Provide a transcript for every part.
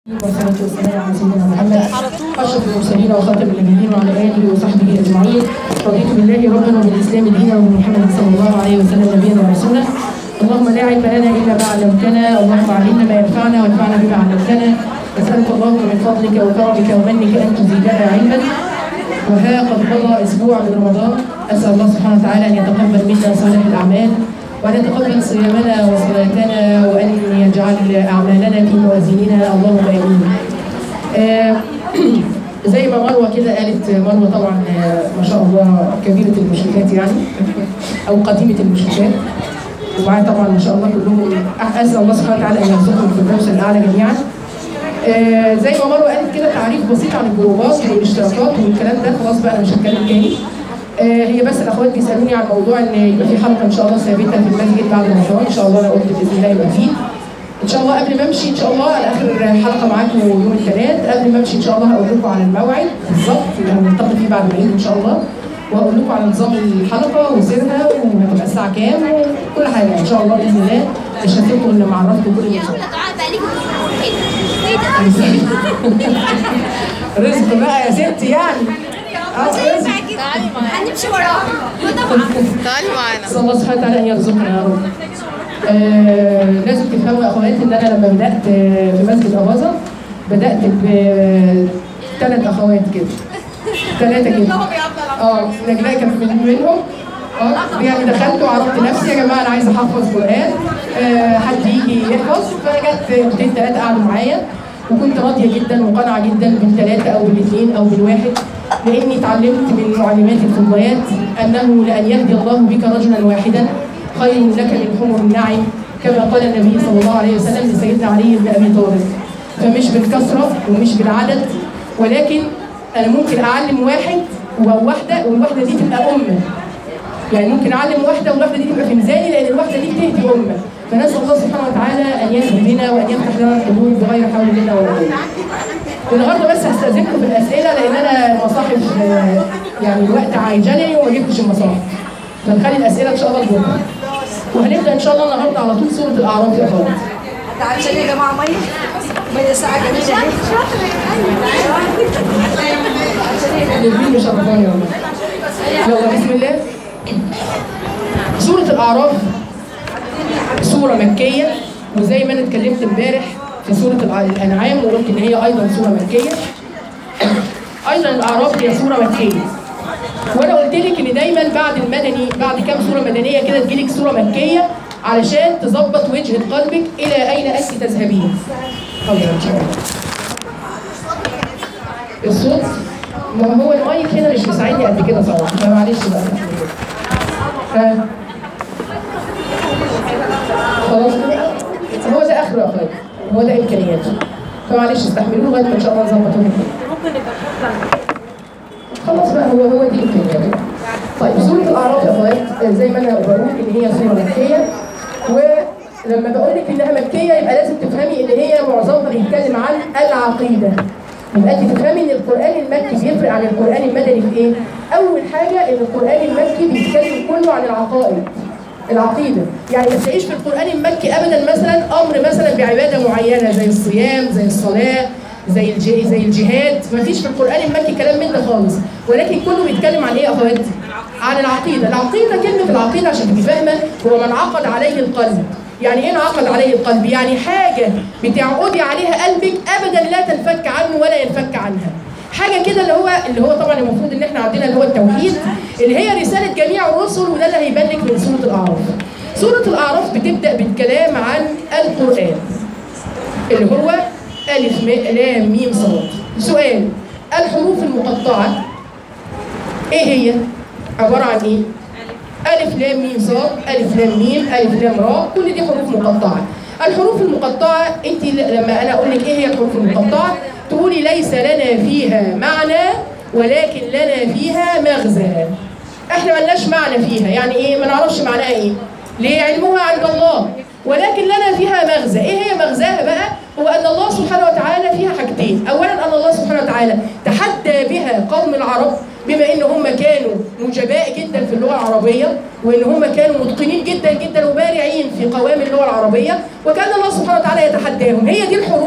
والصلاة والسلام على سيدنا محمد أشرف المرسلين وخاتم النبيين وعلى آله وصحبه أجمعين رضيت بالله ربا وبالإسلام دينا وبمحمد صلى الله عليه وسلم نبيا ورسولا اللهم لا علم لنا إلا ما علمتنا اللهم علمنا ما ينفعنا وانفعنا بما علمتنا أسألك اللهم من فضلك وكرمك ومنك أن تزيدنا علما وها قد مضى أسبوع من رمضان أسأل الله سبحانه وتعالى أن يتقبل منا صالح الأعمال وأن يتقبل صيامنا وصلاتنا وأن يجعل أعمالنا في موازيننا اللهم آمين. آه، زي ما مروه كده قالت مروه طبعا آه، ما شاء الله كبيره المشركات يعني او قديمه المشركات ومعايا طبعا ما شاء الله كلهم اسال الله سبحانه وتعالى ان يرزقهم في الفردوس الاعلى جميعا. آه، زي ما مروه قالت كده تعريف بسيط عن الجروبات والاشتراكات والكلام ده خلاص بقى انا مش هتكلم تاني. آه، هي بس الاخوات بيسالوني عن موضوع ان يبقى في حلقه ان شاء الله ثابته في المسجد بعد رمضان ان شاء الله انا قلت باذن الله يبقى فيه. ان شاء الله قبل ما امشي ان شاء الله على اخر حلقه معاكم يوم الثلاث قبل ما امشي ان شاء الله هقول لكم على الموعد بالظبط اللي هنلتقي فيه بعد العيد ان شاء الله وهقول لكم على نظام الحلقه وسيرها وهتبقى الساعه كام وكل حاجه ان شاء الله باذن الله مش هسيبكم الا مع عرفتكم كل يا شيء أولى دعاء بقالك كده رزق بقى يا ستي يعني اه رزق تعالي معانا هنمشي وراها طبعا تعالي معانا نسال الله سبحانه وتعالى ان يرزقنا يا رب. آه لازم تفهموا يا اخوات ان انا لما بدات آه، في مسجد اباظه بدات بثلاث اخوات كده ثلاثه كده اه نجلاء كانت من منهم اه يعني دخلت وعرفت نفسي يا جماعه انا عايزه احفظ قران آه حد يجي يحفظ فجت اختين ثلاثه قعدوا معايا وكنت راضيه جدا وقانعه جدا بالثلاثه او بالاثنين او بالواحد لاني اتعلمت من معلمات الفضليات انه لان يهدي الله بك رجلا واحدا خير لك من حمر النعم كما قال النبي صلى الله عليه وسلم لسيدنا علي بن ابي طالب فمش بالكثره ومش بالعدد ولكن انا ممكن اعلم واحد وواحده والواحده دي تبقى امه يعني ممكن اعلم واحده والواحده دي تبقى في ميزاني لان الواحده دي بتهدي امه فنسال الله سبحانه وتعالى ان يهدي بنا وان يفتح لنا القلوب بغير حول منا ولا قوه. النهارده بس هستاذنكم في الاسئله لان انا المصاحف آه، يعني الوقت عايجاني وما جبتش المصاحف. فنخلي الاسئله ان شاء الله لبكره. وهنبدا ان شاء الله النهارده على طول سوره الاعراف يا اخوات. عشان يا جماعه ميه ميه ساعه جميله اهي الاثنين مشرفاني والله. يلا بسم الله. سوره الاعراف سوره مكيه وزي ما انا اتكلمت امبارح في سوره الع- الانعام وقلت ان هي ايضا سوره مكيه. ايضا الاعراف هي سوره مكيه. وانا قلت لك ان دايما بعد المدني بعد كام سوره مدنيه كده تجيلك سوره مكيه علشان تظبط وجهه قلبك الى اين انت تذهبين. حاضر ان شاء الله. الصوت ما هو المايك هنا مش مساعدني قد كده صراحه فمعلش بقى ها خلاص كده هو ده اخره يا اخوات هو ده امكانياته فمعلش استحملوه لغايه ما ان شاء الله نظبط ممكن خلاص بقى هو هو دي امكانياته طيب سوره الاعراف يا اخوات زي ما انا بقول ان هي سوره مكيه ولما بقول لك انها مكيه يبقى لازم تفهمي ان هي معظمها بيتكلم عن العقيده يبقى انت تفهمي ان القران المكي بيفرق عن القران المدني في ايه؟ اول حاجه ان القران المكي بيتكلم كله عن العقائد العقيده يعني ما تلاقيش في القران المكي ابدا مثلا امر مثلا بعباده معينه زي الصيام زي الصلاه زي الج... زي الجهاد ما فيش في القران المكي كلام من ده خالص ولكن كله بيتكلم عن ايه يا اخواتي؟ عن العقيده العقيده كلمه العقيده عشان تبقي فاهمه هو من عقد عليه القلب يعني ايه انعقد عليه القلب؟ يعني حاجة بتعقدي عليها قلبك أبدا لا تنفك عنه ولا ينفك عنها. حاجة كده اللي هو اللي هو طبعا المفروض إن إحنا عندنا اللي هو التوحيد اللي هي رسالة جميع الرسل وده اللي هيبان لك من سورة الأعراف. سورة الأعراف بتبدأ بالكلام عن القرآن. اللي هو ألف م- لام ميم صاد. سؤال الحروف المقطعة إيه هي؟ عبارة عن إيه؟ ألف لام ميم صاد ألف لام ميم ألف لام راء كل دي حروف مقطعة الحروف المقطعة أنت ل- لما أنا أقول لك إيه هي الحروف المقطعة تقولي ليس لنا فيها معنى ولكن لنا فيها مغزى احنا ملناش معنى فيها يعني ايه ما نعرفش معناها ايه ليه علمها عند الله ولكن لنا فيها مغزى ايه هي مغزاها بقى هو ان الله سبحانه وتعالى فيها حاجتين اولا ان الله سبحانه وتعالى تحدى بها قوم العرب بما ان هم كانوا نجباء جدا في اللغه العربيه وان هم كانوا متقنين جدا جدا وبارعين في قوام اللغه العربيه وكان الله سبحانه وتعالى يتحداهم هي دي الحروف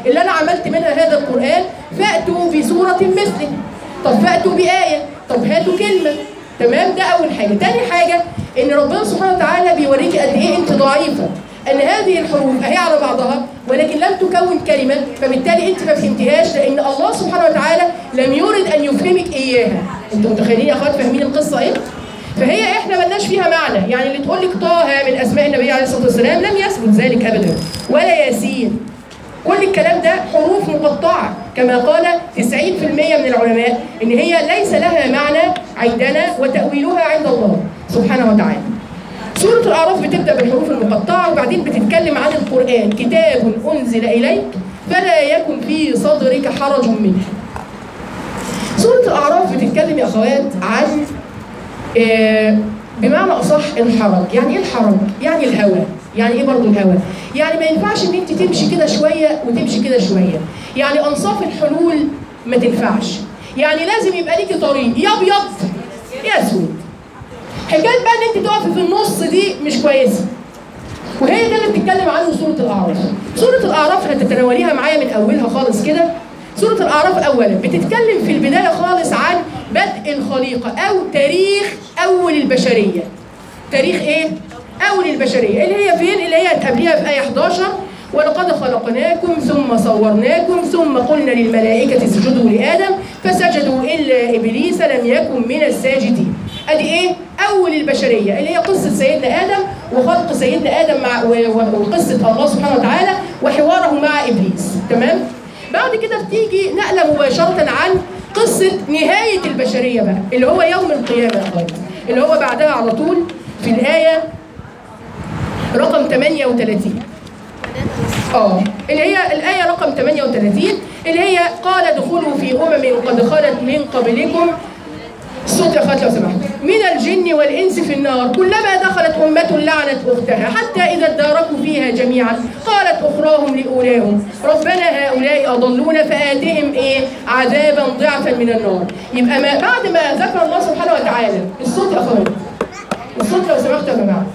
اللي انا عملت منها هذا القران فاتوا بسوره مثله طب فاتوا بايه طب هاتوا كلمه تمام ده اول حاجه تاني حاجه ان ربنا سبحانه وتعالى بيوريك قد ايه انت ضعيفه ان هذه الحروف اهي على بعضها ولكن لم تكون كلمه فبالتالي انت ما فهمتهاش لان الله سبحانه وتعالى لم يرد ان يفهمك اياها انتوا متخيلين يا اخوات فاهمين القصه ايه فهي احنا ملناش فيها معنى يعني اللي تقول لك طه من اسماء النبي عليه الصلاه والسلام لم يثبت ذلك ابدا ولا ياسين كل الكلام ده حروف مقطعة كما قال 90% من العلماء إن هي ليس لها معنى عندنا وتأويلها عند الله سبحانه وتعالى سورة الأعراف بتبدأ بالحروف المقطعة وبعدين بتتكلم عن القرآن كتاب أنزل إليك فلا يكن في صدرك حرج منه سورة الأعراف بتتكلم يا أخوات عن آه، بمعنى أصح الحرج يعني إيه الحرج؟ يعني الهوى يعني إيه برضو الهوى؟ يعني ما ينفعش إن أنت تمشي كده شوية وتمشي كده شوية يعني أنصاف الحلول ما تنفعش يعني لازم يبقى ليكي طريق يا أبيض يا أسود حكاية بقى إن أنت تقفي في النص دي مش كويسة وهي ده اللي بتتكلم عنه سورة الأعراف. سورة الأعراف هتتناوليها معايا من أولها خالص كده. سورة الأعراف أولا بتتكلم في البداية خالص عن بدء الخليقة أو تاريخ أول البشرية. تاريخ إيه؟ أول البشرية اللي هي فين؟ اللي هي هتقابليها في آية 11 ولقد خلقناكم ثم صورناكم ثم قلنا للملائكة اسجدوا لآدم فسجدوا إلا إبليس لم يكن من الساجدين. ادي ايه اول البشريه اللي هي قصه سيدنا ادم وخلق سيدنا ادم مع و- و- وقصه الله سبحانه وتعالى وحواره مع ابليس تمام بعد كده بتيجي نقله مباشره عن قصه نهايه البشريه بقى اللي هو يوم القيامه يا اخواتي اللي هو بعدها على طول في الايه رقم 38 اه اللي هي الآية رقم 38 اللي هي قال ادخلوا في أمم قد خلت من قبلكم الصوت يا اخوات لو سمحت من الجن والانس في النار كلما دخلت امه لعنت اختها حتى اذا اداركوا فيها جميعا قالت اخراهم لاولاهم ربنا هؤلاء اضلونا فاتهم ايه عذابا ضعفا من النار يبقى ما بعد ما ذكر الله سبحانه وتعالى الصوت يا اخوات الصوت لو سمحت يا جماعه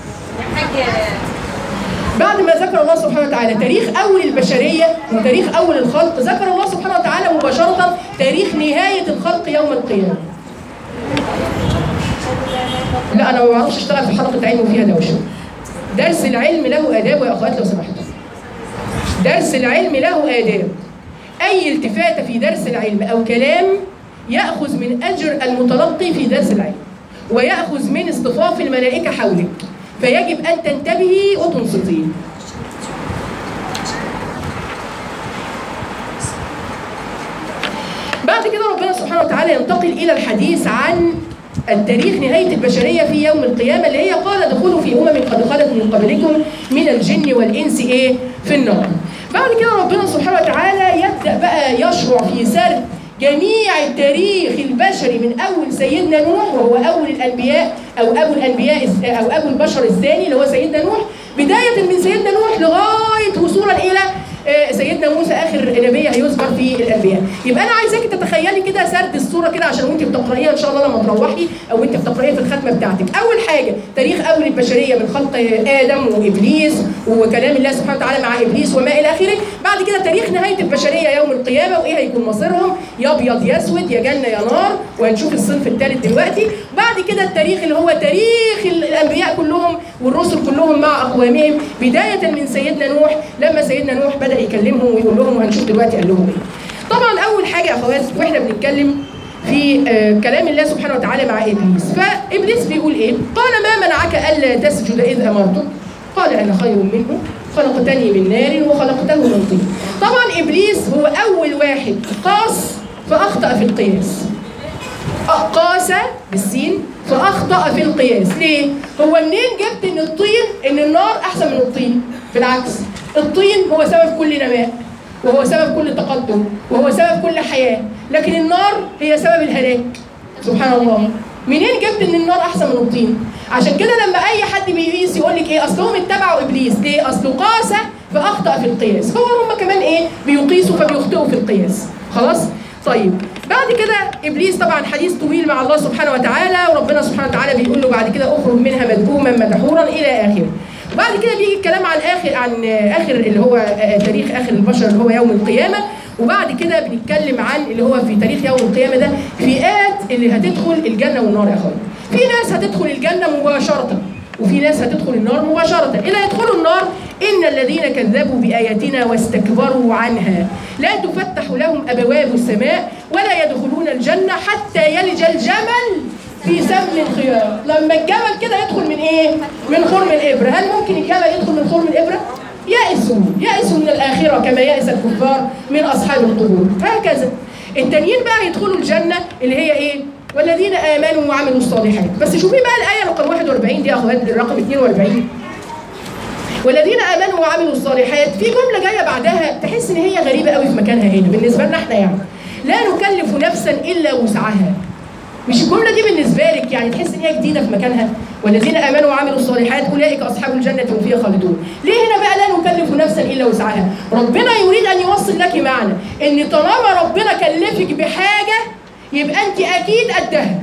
بعد ما ذكر الله سبحانه وتعالى تاريخ اول البشريه وتاريخ اول الخلق ذكر الله سبحانه وتعالى مباشره تاريخ نهايه الخلق يوم القيامه لا انا ما بعرفش اشتغل في حلقه علم وفيها دوشه درس العلم له اداب يا اخوات لو سمحتوا درس العلم له آداب أي التفاتة في درس العلم أو كلام يأخذ من أجر المتلقي في درس العلم ويأخذ من اصطفاف الملائكة حولك فيجب أن تنتبهي وتنصتي بعد كده ربنا سبحانه وتعالى ينتقل إلى الحديث عن التاريخ نهاية البشرية في يوم القيامة اللي هي قال ادخلوا في أمم قد خلت من قبلكم من الجن والإنس إيه في النار. بعد كده ربنا سبحانه وتعالى يبدأ بقى يشرع في سرد جميع التاريخ البشري من أول سيدنا نوح وهو أول الأنبياء أو أبو الأنبياء أو أبو البشر الثاني اللي هو سيدنا نوح بداية من سيدنا نوح لغاية وصولا إلى آه، سيدنا موسى اخر نبي هيذكر في الانبياء يبقى انا عايزاكي تتخيلي كده سرد الصوره كده عشان وانت بتقرايها ان شاء الله لما تروحي او انت بتقرايها في الختمه بتاعتك اول حاجه تاريخ اول البشريه من خلق ادم وابليس وكلام الله سبحانه وتعالى مع ابليس وما الى اخره بعد كده تاريخ نهايه البشريه يوم القيامه وايه هيكون مصيرهم يا ابيض يا اسود يا جنه يا نار وهنشوف الصنف الثالث دلوقتي بعد كده التاريخ اللي هو تاريخ الانبياء كلهم والرسل كلهم مع اقوامهم بدايه من سيدنا نوح لما سيدنا نوح بدا يكلمهم ويقول لهم وهنشوف دلوقتي قال لهم ايه طبعا اول حاجه يا اخوات واحنا بنتكلم في آه، كلام الله سبحانه وتعالى مع ابليس فابليس بيقول ايه قال ما منعك الا تسجد اذ امرتك قال انا خير منه خلقتني من نار وخلقته من طين طبعا ابليس هو اول واحد قاس فاخطا في القياس قاس بالسين فاخطا في القياس ليه هو منين جبت ان الطين ان النار احسن من الطين بالعكس الطين هو سبب كل نماء وهو سبب كل تقدم وهو سبب كل حياه لكن النار هي سبب الهلاك سبحان الله منين جبت ان النار احسن من الطين عشان كده لما اي حد بيقيس يقول لك ايه اصلهم اتبعوا ابليس ليه اصله قاس فاخطا في القياس هو هم كمان ايه بيقيسوا فبيخطئوا في القياس خلاص طيب بعد كده ابليس طبعا حديث طويل مع الله سبحانه وتعالى وربنا سبحانه وتعالى بيقول له بعد كده اخرج منها مذءوما مدحورا الى اخره بعد كده بيجي الكلام عن اخر عن اخر اللي هو آه، تاريخ اخر البشر اللي هو يوم القيامه وبعد كده بنتكلم عن اللي هو في تاريخ يوم القيامه ده فئات اللي هتدخل الجنه والنار يا اخوان في ناس هتدخل الجنه مباشره وفي ناس هتدخل النار مباشرة إلى يدخلوا النار إن الذين كذبوا بآياتنا واستكبروا عنها لا تفتح لهم أبواب السماء ولا يدخلون الجنة حتى يلج الجمل في سم الخيار لما الجمل كده يدخل من إيه؟ من خرم الإبرة هل ممكن الجمل يدخل من خرم الإبرة؟ يأسوا يأسوا من الآخرة كما يأس الكفار من أصحاب القبور هكذا التانيين بقى يدخلوا الجنة اللي هي إيه؟ والذين آمنوا وعملوا الصالحات بس شوفي بقى الآية رقم 41 دي يا أخوات الرقم 42 والذين امنوا وعملوا الصالحات في جمله جايه بعدها تحس ان هي غريبه قوي في مكانها هنا بالنسبه لنا احنا يعني لا نكلف نفسا الا وسعها مش الجمله دي بالنسبه لك يعني تحس ان هي جديده في مكانها والذين امنوا وعملوا الصالحات اولئك اصحاب الجنه هم فيها خالدون ليه هنا بقى لا نكلف نفسا الا وسعها ربنا يريد ان يوصل لك معنى ان طالما ربنا كلفك بحاجه يبقى انت اكيد قدها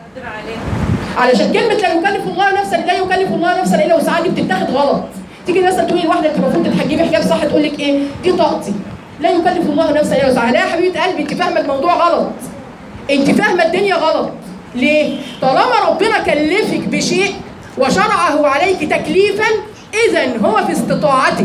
علشان كلمه لا يكلف الله نفسا لا يكلف الله نفسا الا وسعها دي بتتاخد غلط تيجي مثلا تقولي لواحده انت المفروض تتحجبي حجاب صح تقول لك ايه دي طاقتي لا يكلف الله نفسا الا وسعها لا يا حبيبه قلبي انت فاهمه الموضوع غلط انت فاهمه الدنيا غلط ليه طالما ربنا كلفك بشيء وشرعه عليك تكليفا اذا هو في استطاعتك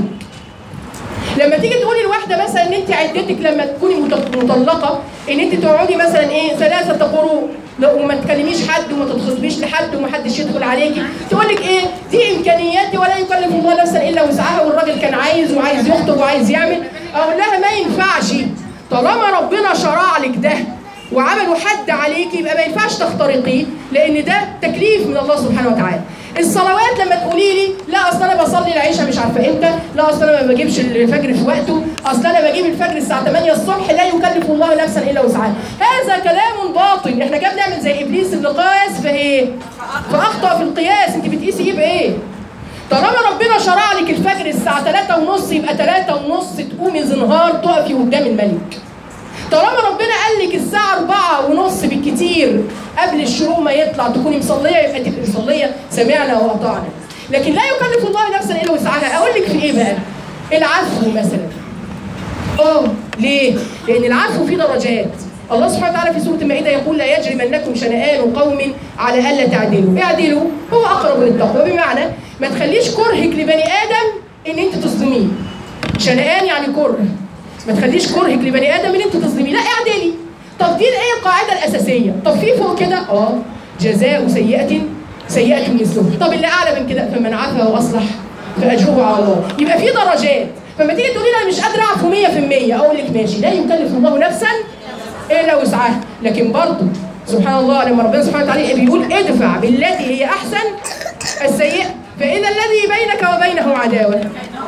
لما تيجي تقولي لواحده مثلا ان انت عدتك لما تكوني مط- مطلقه ان انت تقعدي مثلا ايه ثلاثه قروء لا وما تكلميش حد وما تتخصبيش لحد ومحدش يدخل عليكي تقول لك ايه دي امكانياتي ولا يكلف الله نفسا الا وسعها والراجل كان عايز وعايز يخطب وعايز يعمل اقول لها ما ينفعش طالما ربنا شرع لك ده وعملوا حد عليك يبقى ما ينفعش تخترقيه لان ده تكليف من الله سبحانه وتعالى الصلوات لما تقولي لي لا اصل انا بصلي العشاء مش عارفه امتى لا اصل انا ما بجيبش الفجر في وقته اصل انا بجيب الفجر الساعه 8 الصبح لا يكلف الله نفسا الا وسعها هذا كلام باطل احنا كده بنعمل زي ابليس اللي قاس فايه فاخطا في القياس انت بتقيسي ايه بايه طالما ربنا شرع لك الفجر الساعه 3 ونص يبقى 3 ونص تقومي زنهار تقفي قدام الملك طالما ربنا قال لك الساعة أربعة ونص بالكتير قبل الشروق ما يطلع تكوني مصلية يبقى تبقي مصلية سمعنا وأطعنا لكن لا يكلف الله نفسا إلا وسعها أقول لك في إيه بقى؟ العفو مثلا اه ليه؟ لأن العفو فيه درجات الله سبحانه وتعالى في سورة المائدة يقول لا يجرمنكم شنآن قوم على ألا تعدلوا، اعدلوا هو أقرب للتقوى بمعنى ما تخليش كرهك لبني آدم إن أنت تصدميه. شنآن يعني كره ما تخليش كرهك لبني ادم ان انت تظلميه لا اعدلي طب دي ايه القاعده الاساسيه طب في فوق كده اه جزاء سيئه سيئه مثله طب اللي اعلى من كده فمن عفا واصلح فاجره على الله يبقى في درجات فلما تيجي تقولي لي انا مش قادره اعفو 100% اقول لك ماشي لا يكلف الله نفسا الا وسعها لكن برضه سبحان الله لما ربنا سبحانه وتعالى بيقول ادفع بالتي هي احسن السيئه فاذا الذي بينك وبينه عداوه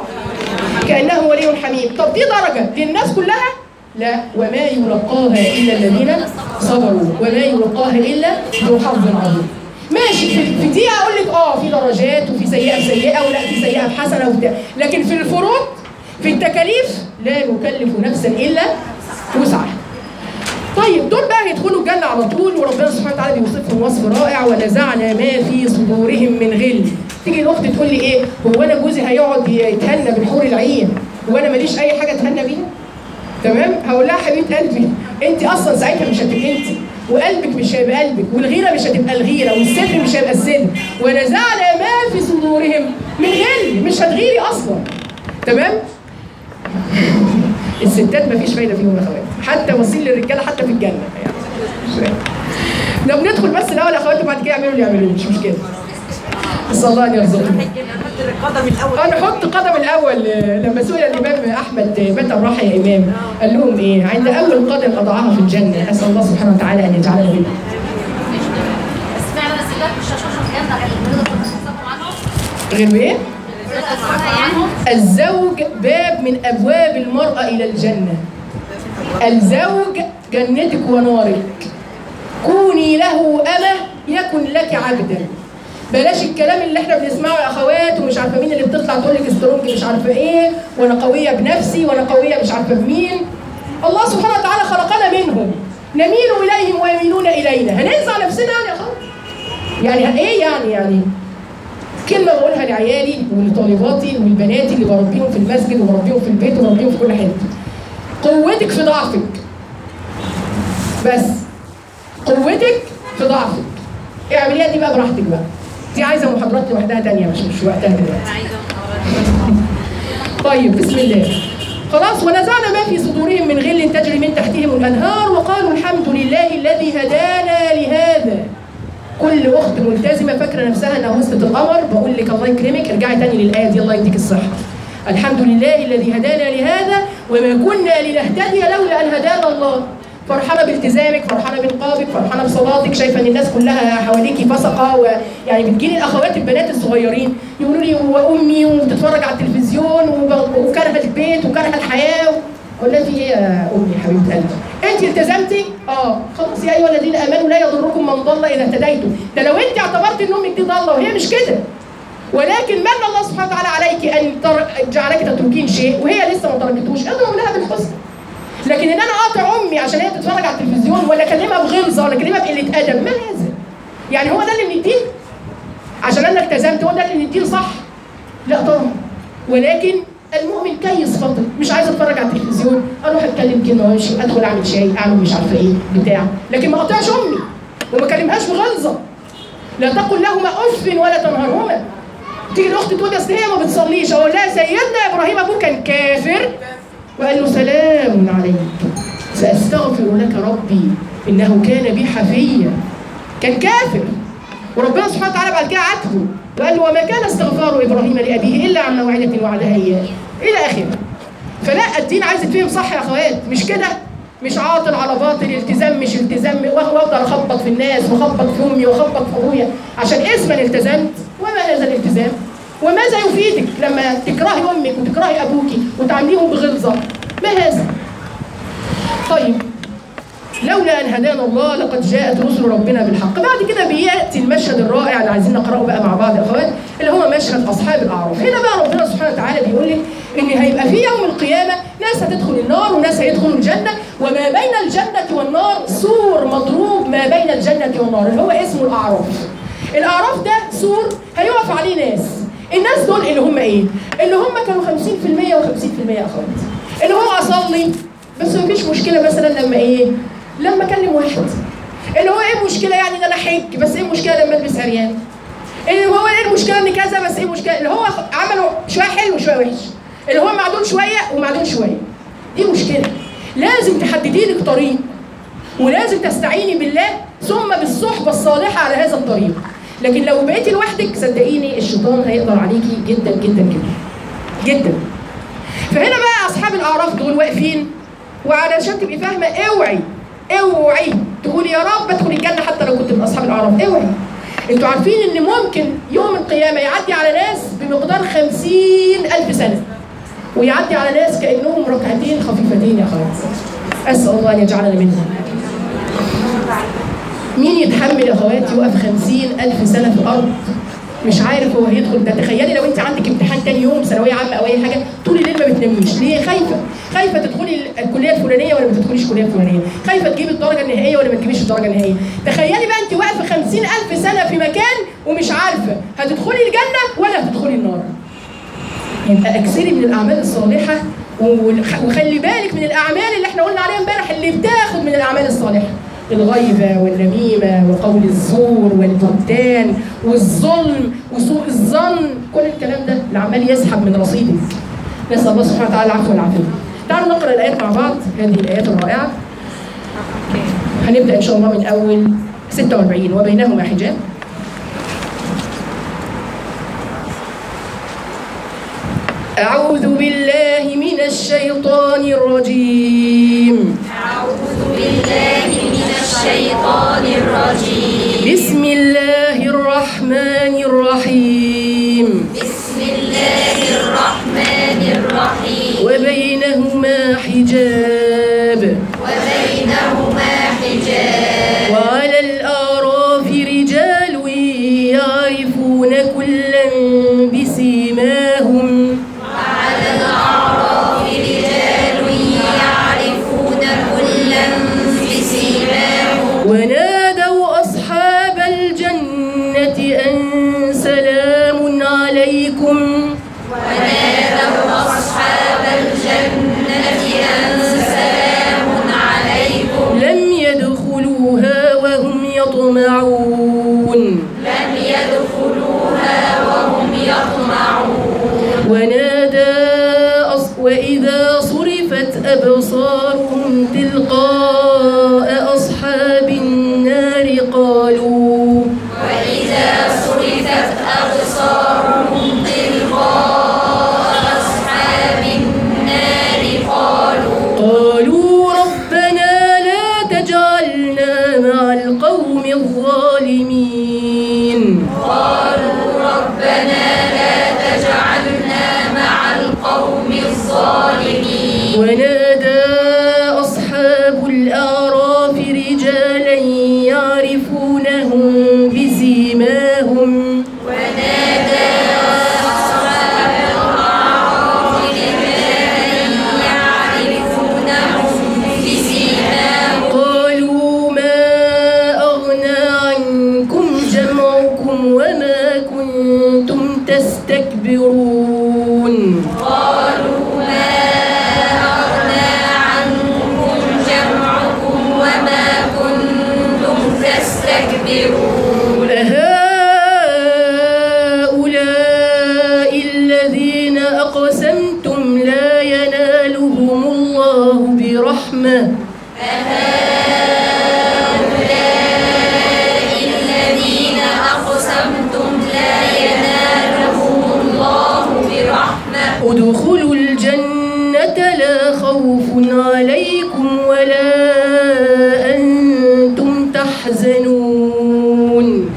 كانه ولي حميم طب دي درجه للناس كلها لا وما يلقاها الا الذين صبروا وما يلقاها الا ذو حظ عظيم ماشي في, في دي اقول لك اه في درجات وفي سيئه بسيئه ولا في سيئه بحسنه وبتاع لكن في الفروض في التكاليف لا نكلف نفسا الا وسعها طيب دول بقى هيدخلوا الجنة على طول وربنا سبحانه وتعالى بيوصفهم وصف رائع ونزعنا ما في صدورهم من غل تيجي الاخت تقول لي ايه هو انا جوزي هيقعد يتهنى بالحور العين وانا ماليش اي حاجه اتهنى بيها تمام هقول لها حبيبه قلبي انت اصلا ساعتها مش هتبقي انت وقلبك مش هيبقى قلبك والغيره مش هتبقى الغيره والصدر مش هيبقى الصدر ونزعنا ما في صدورهم من غل مش هتغيري اصلا تمام الستات مفيش فايده فيهم يا اخوات حتى وصيل للرجاله حتى في الجنه يعني لو بندخل بس الاول يا اخوات وبعد كده يعملوا اللي يعملوه مش مشكله بس الله ان يرزقنا القدم الاول انا احط قدم الاول آه، لما سئل الامام احمد آه، متى راح يا امام قال لهم ايه عند اول قدم اضعها في الجنه اسال الله سبحانه وتعالى ان يجعلنا منها بس فعلا الستات مش هشوشوا الجنة كانت المفروض كنا نصبر عنهم غير ايه الستات أصحابها عنهم الزوج باب من ابواب المراه الى الجنه الزوج جنتك ونارك كوني له أمة يكن لك عبدا بلاش الكلام اللي احنا بنسمعه يا اخوات ومش عارفه مين اللي بتطلع تقول لك سترونج مش عارفه ايه وانا قويه بنفسي وانا قويه مش عارفه بمين الله سبحانه وتعالى خلقنا منهم نميل اليهم ويميلون الينا هننزع نفسنا يعني يا اخوات يعني ايه يعني يعني كلمه بقولها لعيالي ولطالباتي والبنات اللي بربيهم في المسجد وبربيهم في البيت وبربيهم في كل حته قوتك في ضعفك بس قوتك في ضعفك اعمليها دي بقى براحتك بقى دي عايزه محاضرات لوحدها تانية مش مش وقتها دلوقتي عايزه محاضرات طيب بسم الله خلاص ونزعنا ما في صدورهم من غل تجري من تحتهم الانهار وقالوا الحمد لله الذي هدانا لهذا كل اخت ملتزمه فاكره نفسها انها وسطة القمر بقول لك الله يكرمك ارجعي تاني للايه دي الله يديك الصحه الحمد لله الذي هدانا لهذا وما كنا لنهتدي لولا ان هدانا الله فرحانه بالتزامك فرحانه بنقابك فرحانه بصلاتك شايفه ان الناس كلها حواليكي فسقه ويعني بتجيلي الاخوات البنات الصغيرين يقولوا لي وامي وبتتفرج على التلفزيون وب- وكارهه البيت وكارهه الحياه اقول لها في ايه يا امي يا حبيبه قلبي انت التزمتي اه خلاص يا ايها الذين امنوا لا يضركم من ضل اذا اهتديتم ده لو انت اعتبرت ان امك دي ضاله وهي مش كده ولكن من الله سبحانه وتعالى عليك ان تر... جعلك تتركين شيء وهي لسه ما تركتوش ادعو لها بالحسن لكن ان انا اقاطع امي عشان هي بتتفرج على التلفزيون ولا اكلمها بغلظه ولا اكلمها بقله ادب ما هذا؟ يعني هو ده اللي بنديه؟ عشان انا التزمت هو ده اللي نديه صح؟ لا طبعا ولكن المؤمن كيس فطن مش عايز اتفرج على التلفزيون اروح اتكلم كلمه وامشي ادخل اعمل شاي اعمل مش عارفه ايه بتاع لكن ما اقاطعش امي وما اكلمهاش بغلظه لا تقل لهما اف ولا تنهرهما تيجي الاخت تقول اصل هي ما بتصليش اقول لها سيدنا ابراهيم ابوه كان كافر وقال له سلام عليك ساستغفر لك ربي انه كان بي حفيا كان كافر وربنا سبحانه وتعالى بعد كده عاتبه وقال له وما كان استغفار ابراهيم لابيه الا عن موعده وعدها اياه الى اخره فلا الدين عايز يتفهم صح يا اخوات مش كده مش عاطل على باطل التزام مش التزام وافضل اخبط في الناس واخبط في امي واخبط في ابويا عشان اسما التزمت وما هذا الالتزام وماذا يفيدك لما تكرهي امك وتكرهي ابوك وتعامليهم بغلظه ما هذا طيب لولا ان هدانا الله لقد جاءت رسل ربنا بالحق بعد كده بياتي المشهد الرائع اللي عايزين نقراه بقى مع بعض يا اخوات اللي هو مشهد اصحاب الاعراف هنا بقى ربنا سبحانه وتعالى بيقول لك ان هيبقى في يوم القيامه ناس هتدخل النار وناس هيدخلوا الجنه وما بين الجنه والنار سور مضروب ما بين الجنه والنار اللي هو اسمه الاعراف الاعراف ده سور هيقف عليه ناس الناس دول اللي هم ايه اللي هم كانوا 50% و50% يا اخوات اللي هو اصلي بس مفيش مشكله مثلا لما ايه لما اكلم واحد اللي هو ايه المشكله يعني ان انا حج بس ايه المشكله لما البس عريان اللي هو ايه المشكله ان كذا بس ايه المشكله اللي هو عملوا شويه حلو وشويه وحش اللي هو معدول شويه ومعدول شويه دي مشكله لازم تحددي لك طريق ولازم تستعيني بالله ثم بالصحبه الصالحه على هذا الطريق لكن لو بقيتي لوحدك صدقيني الشيطان هيقدر عليكي جدا جدا جدا جدا فهنا بقى اصحاب الاعراف دول واقفين وعلشان تبقي فاهمه اوعي اوعي تقولي يا رب ادخل الجنه حتى لو كنت من اصحاب الاعراف اوعي انتوا عارفين ان ممكن يوم القيامه يعدي على ناس بمقدار خمسين الف سنه ويعدي على ناس كانهم ركعتين خفيفتين يا اخوات اسال الله ان يجعلنا منهم مين يتحمل يا اخواتي يقف خمسين الف سنه في الارض مش عارف هو هيدخل ده تخيلي لو انت عندك امتحان تاني يوم ثانويه عامه او اي حاجه طول الليل ما بتناميش ليه خايفه خايفه تدخلي الكليه الفلانيه ولا ما تدخليش الكليه الفلانيه خايفه تجيبي الدرجه النهائيه ولا ما تجيبيش الدرجه النهائيه تخيلي بقى انت واقفه خمسين الف سنه في مكان ومش عارفه هتدخلي الجنه ولا هتدخلي النار يبقى اكثري من الاعمال الصالحه وخ- وخلي بالك من الاعمال اللي احنا قلنا عليها امبارح اللي بتاخد من الاعمال الصالحه الغيبه والنميمه وقول الزور والبهتان والظلم وسوء الظن كل الكلام ده اللي عمال يسحب من رصيدك نسال الله سبحانه وتعالى العفو والعافيه تعالوا نقرا الايات مع بعض هذه الايات الرائعه هنبدا ان شاء الله من اول 46 وبينهما حجاب أعوذ بالله من الشيطان الرجيم أعوذ بالله من الشيطان الرجيم بسم الله الرحمن الرحيم بسم الله الرحمن الرحيم وبينهما حجاب وبينهما حجاب وعلى الأعراف رجال يعرفون كلا بسيماهم وعلى الأعراف رجال يعرفون كلا بسيماهم ونادوا أصحاب الجنة أن سلام أبصارهم تلقاء أصحاب النار قالوا قالوا ربنا لا تجعلنا مع القوم الظالمين ونادى أصحاب الأعراف رجالا يعرفونهم بسيماهم قالوا ما أغنى عنكم جمعكم وما كنتم تستكبرون هؤلاء الذين أقسمتم لا ينالهم الله برحمة ادخلوا الجنة لا خوف عليكم ولا أنتم تحزنون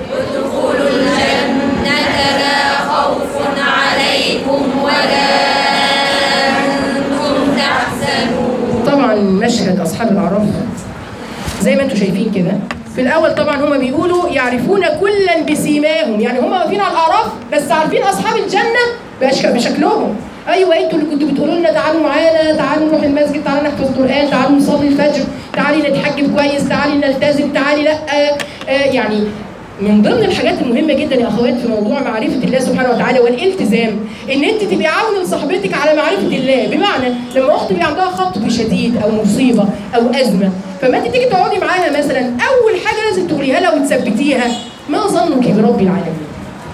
طبعا مشهد أصحاب الأعراف زي ما انتم شايفين كده في الأول طبعا هما بيقولوا يعرفون كلا بسيماهم يعني هما واقفين على الأعراف بس عارفين أصحاب الجنة بأشك- بشكلهم ايوه انتوا اللي كنتوا بتقولوا لنا تعالوا معانا تعالوا نروح المسجد تعالوا نحفظ قران تعالوا نصلي الفجر تعالي نتحجب كويس تعالي نلتزم تعالي لا آه آه يعني من ضمن الحاجات المهمة جدا يا اخوات في موضوع معرفة الله سبحانه وتعالى والالتزام ان انت تبقي عون لصاحبتك على معرفة الله بمعنى لما اخت بيبقى عندها خطب شديد او مصيبة او ازمة فما انت تيجي تقعدي معاها مثلا اول حاجة لازم تقوليها لها وتثبتيها ما ظنك برب العالمين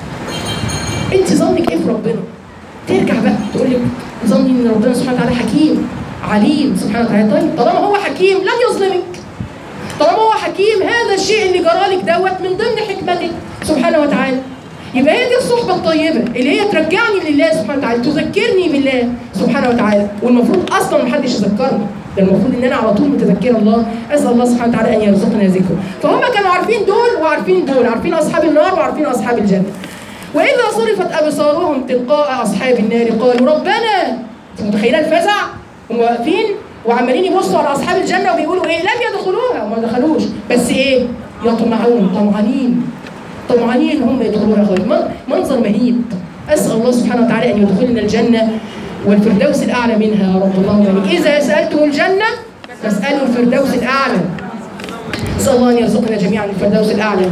انت ظنك ايه في ربنا ترجع بقى تقول لك ظني ان ربنا سبحانه وتعالى حكيم عليم سبحانه وتعالى طيب طالما هو حكيم لن يظلمك طالما هو حكيم هذا الشيء اللي جرالك دوت من ضمن حكمته سبحانه وتعالى يبقى هي دي الصحبة الطيبة اللي هي ترجعني لله سبحانه وتعالى تذكرني بالله سبحانه وتعالى والمفروض أصلا محدش يذكرني ده المفروض ان انا على طول متذكره الله اسال الله سبحانه وتعالى ان يرزقنا ذكره فهم كانوا عارفين دول وعارفين دول عارفين اصحاب النار وعارفين اصحاب الجنه واذا صرفت ابصارهم تلقاء اصحاب النار قالوا ربنا انت متخيله الفزع هم واقفين وعمالين يبصوا على اصحاب الجنه وبيقولوا ايه لم يدخلوها وما دخلوش بس ايه يطمعون طمعانين طمعانين هم يدخلوها خير من- منظر مهيب اسال الله سبحانه وتعالى ان يدخلنا الجنه والفردوس الاعلى منها يا رب اللهم امين اذا سالتم الجنه فاسالوا الفردوس الاعلى اسال الله ان يرزقنا جميعا الفردوس الاعلى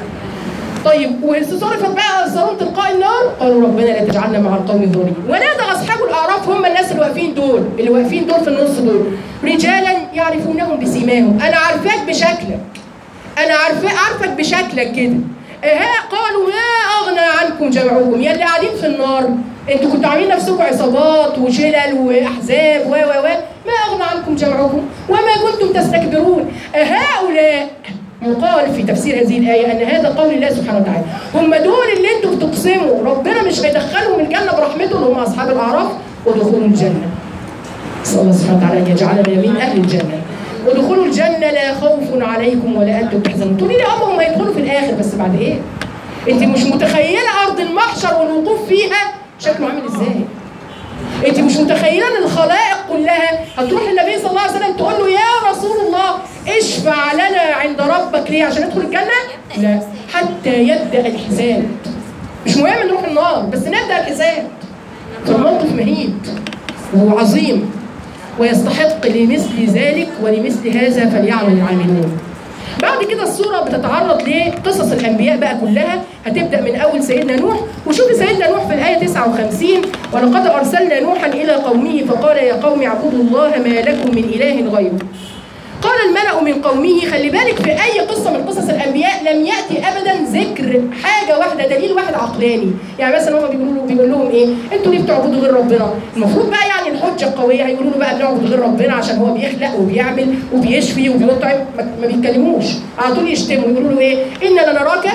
طيب وصرفت بقى الصالون تلقاء النار قالوا ربنا لا تجعلنا مع القوم الظالمين ونادى اصحاب الاعراف هم الناس اللي واقفين دول اللي واقفين دول في النص دول رجالا يعرفونهم بسيماهم انا عارفاك بشكلك انا عارفه عارفك بشكلك كده ها قالوا ما اغنى عنكم جمعكم يا اللي قاعدين في النار انتوا كنتوا عاملين نفسكم عصابات وشلل واحزاب و و و ما اغنى عنكم جمعكم وما كنتم تستكبرون هؤلاء يقال في تفسير هذه الآية أن هذا قول الله سبحانه وتعالى هم دول اللي انتوا بتقسموا ربنا مش هيدخلهم الجنة برحمته اللي هم أصحاب الأعراف ودخول الجنة نسأل الله سبحانه وتعالى أن يجعلنا من أهل الجنة ودخول الجنة لا خوف عليكم ولا أنتم تحزنون تقولي لي أما هم هيدخلوا في الآخر بس بعد إيه؟ أنت مش متخيلة أرض المحشر والوقوف فيها شكله عامل إزاي؟ انت مش متخيله ان الخلائق كلها هتروح للنبي صلى الله عليه وسلم تقول له يا رسول الله اشفع لنا عند ربك ليه عشان ندخل الجنه؟ لا حتى يبدا الحساب مش مهم نروح النار بس نبدا الحساب فالموقف مهيب وعظيم ويستحق لمثل ذلك ولمثل هذا فليعمل العاملون بعد كده الصورة بتتعرض لقصص الأنبياء بقى كلها هتبدأ من أول سيدنا نوح وشوفي سيدنا نوح في الآية 59 ولقد أرسلنا نوحا إلى قومه فقال يا قوم اعبدوا الله ما لكم من إله غيره قال الملأ من قومه خلي بالك في أي قصة من قصص الأنبياء لم يأتي أبدا ذكر حاجة واحدة دليل واحد عقلاني يعني مثلا هم بيقولوا بيقول لهم إيه أنتوا ليه بتعبدوا غير ربنا المفروض بقى يعني الحجه القويه هيقولوا له بقى بنعبد غير ربنا عشان هو بيخلق وبيعمل وبيشفي وبيطعم ما- ما بيتكلموش على طول يشتموا يقولوا له ايه انا لنراك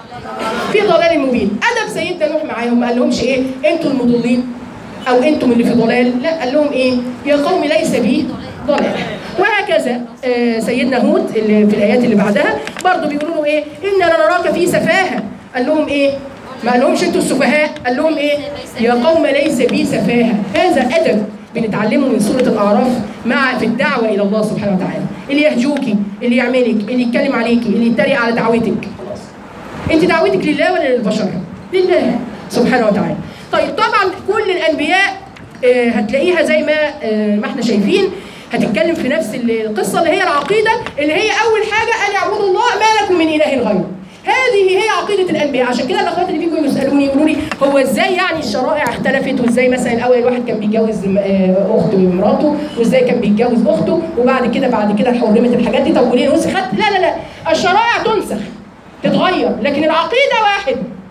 في ضلال مبين ادب سيدنا نوح معاهم ما قال لهمش ايه انتوا المضلين او انتم اللي في ضلال لا قال لهم ايه يا قوم ليس بي ضلال وهكذا آه، سيدنا هود اللي في الايات اللي بعدها برضه بيقولوا له ايه انا لنراك في سفاهه قال لهم ايه ما قال لهمش انتوا السفهاء قال لهم ايه يا قوم ليس بي سفاهه هذا ادب بنتعلمه من سوره الاعراف مع في الدعوه الى الله سبحانه وتعالى اللي يهجوكي اللي يعملك اللي يتكلم عليكي اللي يتريق على دعوتك خلاص انت دعوتك لله ولا للبشر؟ لله سبحانه وتعالى. طيب طبعا كل الانبياء آه، هتلاقيها زي ما آه، ما احنا شايفين هتتكلم في نفس القصه اللي هي العقيده اللي هي اول حاجه ان يعبدوا الله ما لكم من اله غيره. هذه هي عقيده الانبياء عشان كده الاخوات اللي بيجوا يسالوني يقولوا لي هو ازاي يعني الشرائع اختلفت وازاي مثلا الاول الواحد كان بيتجوز آه، اخته ومراته وازاي كان بيتجوز اخته وبعد كده بعد كده حرمت الحاجات دي طب وليه نسخت؟ لا لا لا الشرائع تنسخ تتغير لكن العقيدة واحد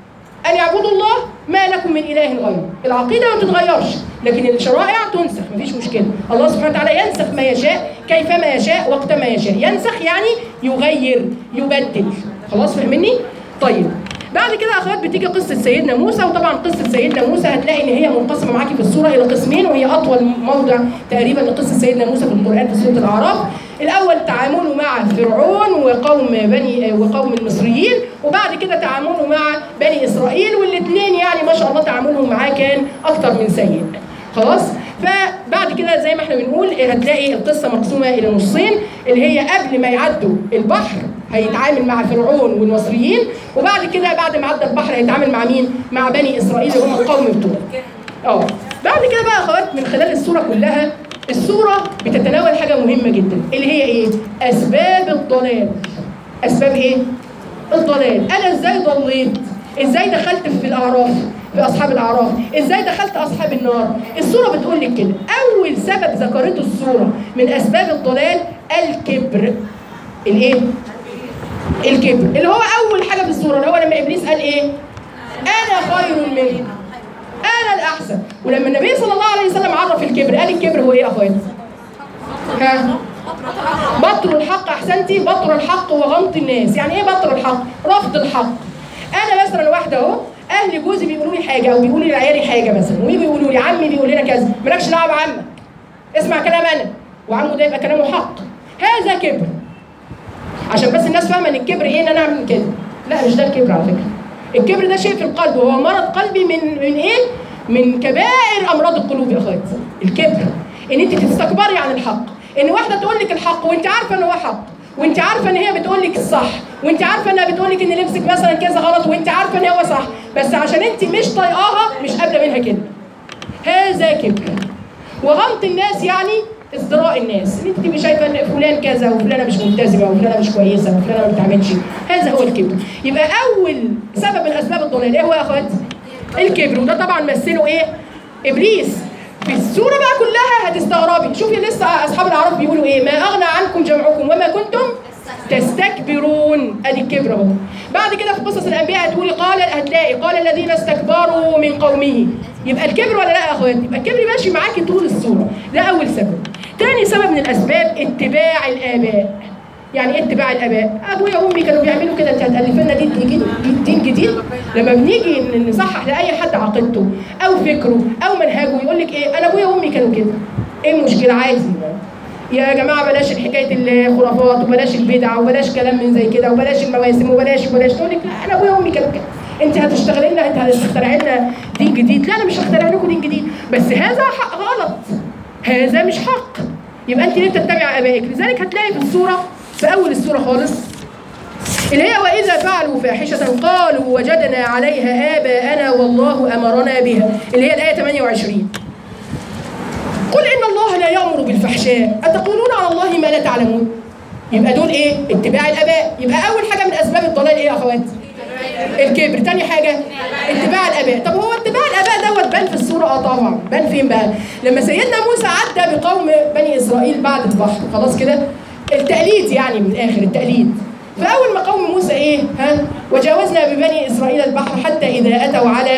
أن يعبدوا الله ما لكم من إله غيره العقيدة ما تتغيرش لكن الشرائع تنسخ مفيش مشكلة الله سبحانه وتعالى ينسخ ما يشاء كيفما يشاء وقت ما يشاء ينسخ يعني يغير يبدل خلاص فهمني؟ طيب بعد كده يا اخوات بتيجي قصه سيدنا موسى وطبعا قصه سيدنا موسى هتلاقي ان هي منقسمه معاكي في السوره الى قسمين وهي اطول موضع تقريبا لقصه سيدنا موسى في القران في سوره الاعراف الاول تعامله مع فرعون وقوم بني وقوم المصريين وبعد كده تعامله مع بني اسرائيل والاثنين يعني ما شاء الله تعاملهم معاه كان اكتر من سيء خلاص فبعد كده زي ما احنا بنقول هتلاقي القصه مقسومه الى نصين اللي هي قبل ما يعدوا البحر هيتعامل مع فرعون والمصريين وبعد كده بعد ما عدى البحر هيتعامل مع مين؟ مع بني اسرائيل اللي هم القوم بتوعه. اه بعد كده بقى يا اخوات من خلال السوره كلها السوره بتتناول حاجه مهمه جدا اللي هي ايه؟ اسباب الضلال. اسباب ايه؟ الضلال، انا ازاي ضليت؟ ازاي دخلت في الاعراف؟ في اصحاب الاعراف، ازاي دخلت اصحاب النار؟ السوره بتقول لك كده، اول سبب ذكرته السوره من اسباب الضلال الكبر. الايه؟ الكبر اللي هو اول حاجه في السوره اللي هو لما ابليس قال ايه؟ انا خير منه انا الاحسن ولما النبي صلى الله عليه وسلم عرف الكبر قال الكبر هو ايه يا اخواتي؟ ها؟ بطر الحق احسنتي بطر الحق وغمط الناس يعني ايه بطر الحق؟ رفض الحق انا مثلا واحده اهو اهل جوزي بيقولوا لي حاجه او بيقولوا لي لعيالي حاجه مثلا ويجوا يقولوا لي عمي بيقول لنا كذا مالكش دعوه بعمك اسمع كلام انا وعمه ده يبقى كلامه حق هذا كبر عشان بس الناس فاهمه ان الكبر ايه ان انا اعمل كده لا مش ده الكبر على فكره الكبر ده شيء في القلب وهو مرض قلبي من من ايه من كبائر امراض القلوب يا اخواتي الكبر ان انت تستكبري عن الحق ان واحده تقول لك الحق وانت عارفه ان هو حق وانت عارفه ان هي بتقول لك الصح وانت عارفه انها بتقول لك ان لبسك مثلا كذا غلط وانت عارفه ان هو صح بس عشان انت مش طايقاها مش قابله منها كده هذا كبر وغمط الناس يعني ازدراء الناس ان انت تبقي شايفه ان فلان كذا وفلانه مش ملتزمه وفلانه مش كويسه وفلانه ما بتعملش هذا هو الكبر يبقى اول سبب من اسباب الضلال ايه هو يا اخوات الكبر وده طبعا مثله ايه ابليس في السوره بقى كلها هتستغربي شوفي لسه اصحاب الاعراف بيقولوا ايه ما اغنى عنكم جمعكم وما كنتم تستكبرون ادي الكبر اهو بعد كده في قصص الانبياء هتقولي قال هتلاقي قال الذين استكبروا من قومه يبقى الكبر ولا لا يا اخواتي يبقى الكبر ماشي معاكي طول السوره ده اول سبب تاني سبب من الاسباب اتباع الاباء يعني ايه اتباع الاباء ابويا وامي كانوا بيعملوا كده انت هتالف لنا دين جديد دين جديد لما بنيجي نصحح لاي حد عقيدته او فكره او منهجه يقول لك ايه انا ابويا وامي كانوا كده ايه المشكله عادي يا جماعه بلاش حكايه الخرافات وبلاش البدع وبلاش كلام من زي كده وبلاش المواسم وبلاش وبلاش تقول لك لا انا ابويا وامي كانوا كده انت هتشتغلي لنا انت هتخترعي لنا دين جديد لا انا مش هخترع لكم دين جديد بس هذا حق غلط هذا مش حق يبقى انت ليه تتبع ابائك لذلك هتلاقي في السوره في اول السوره خالص اللي هي واذا فعلوا فاحشه قالوا وجدنا عليها اباءنا والله امرنا بها اللي هي الايه 28 قل ان الله لا يامر بالفحشاء اتقولون على الله ما لا تعلمون يبقى دول ايه اتباع الاباء يبقى اول حاجه من اسباب الضلال ايه يا اخوات الكبر تاني حاجه اتباع الاباء طب هو اتباع الاباء دوت بان في السوره اه طبعا بان فين بقى لما سيدنا موسى عدى بقوم بني اسرائيل بعد البحر خلاص كده التقليد يعني من الاخر التقليد فاول ما قوم موسى ايه ها وجاوزنا ببني اسرائيل البحر حتى اذا اتوا على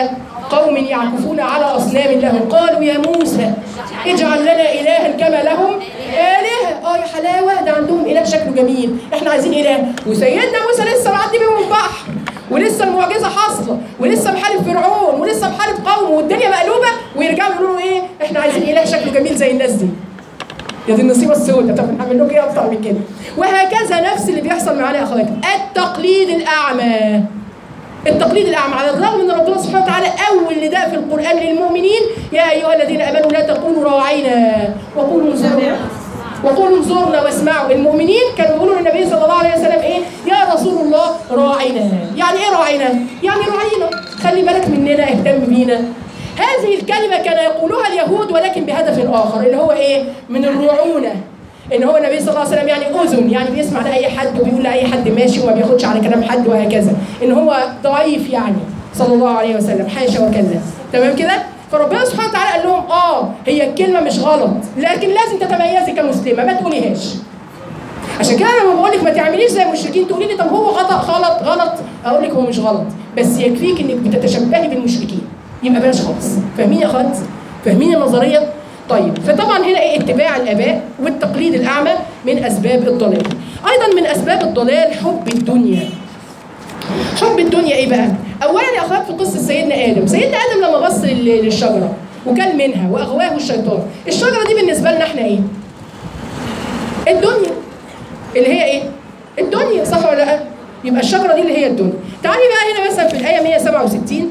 قوم يعكفون على اصنام لهم قالوا يا موسى اجعل لنا الها كما لهم الهه اه يا حلاوه ده عندهم اله شكله جميل احنا عايزين اله وسيدنا موسى لسه معدي بيهم البحر ولسه المعجزه حاصله ولسه محارب فرعون ولسه محارب قومه والدنيا مقلوبه ويرجعوا يقولوا له ايه احنا عايزين اله شكله جميل زي الناس دي يا دي النصيبه السوداء طب نعمل لكم ايه اكتر من كده وهكذا نفس اللي بيحصل معانا يا اخواتي التقليد الاعمى التقليد الاعمى على الرغم ان ربنا سبحانه وتعالى اول نداء في القران للمؤمنين يا ايها الذين امنوا لا تقولوا راعينا وقولوا انظرنا وقولوا انظرنا واسمعوا المؤمنين كانوا يقولوا للنبي صلى الله عليه وسلم ايه يا رسول الله راعينا يعني ايه راعينا يعني راعينا خلي بالك مننا اهتم بينا هذه الكلمة كان يقولها اليهود ولكن بهدف آخر اللي هو إيه؟ من الرعونة إن هو النبي صلى الله عليه وسلم يعني أذن يعني بيسمع لأي حد وبيقول لأي حد ماشي وما بياخدش على كلام حد وهكذا إن هو ضعيف يعني صلى الله عليه وسلم حاشا وكلا تمام كده؟ فربنا سبحانه وتعالى قال لهم اه هي الكلمه مش غلط لكن لازم تتميزي كمسلمه ما تقوليهاش عشان كده لما بقول لك ما تعمليش زي المشركين تقولي لي طب هو غلط غلط غلط اقول لك هو مش غلط بس يكفيك انك بتتشبهي بالمشركين يبقى بلاش خالص فاهمين يا اخوات فاهمين النظريه طيب فطبعا هنا ايه اتباع الاباء والتقليد الاعمى من اسباب الضلال ايضا من اسباب الضلال حب الدنيا حب الدنيا ايه بقى اولا يا اخوات في قصه سيدنا ادم سيدنا ادم لما بص لل- للشجره وكل منها واغواه الشيطان الشجره دي بالنسبه لنا احنا ايه الدنيا اللي هي ايه الدنيا صح ولا لا يبقى الشجره دي اللي هي الدنيا تعالي بقى هنا مثلا في الايه 167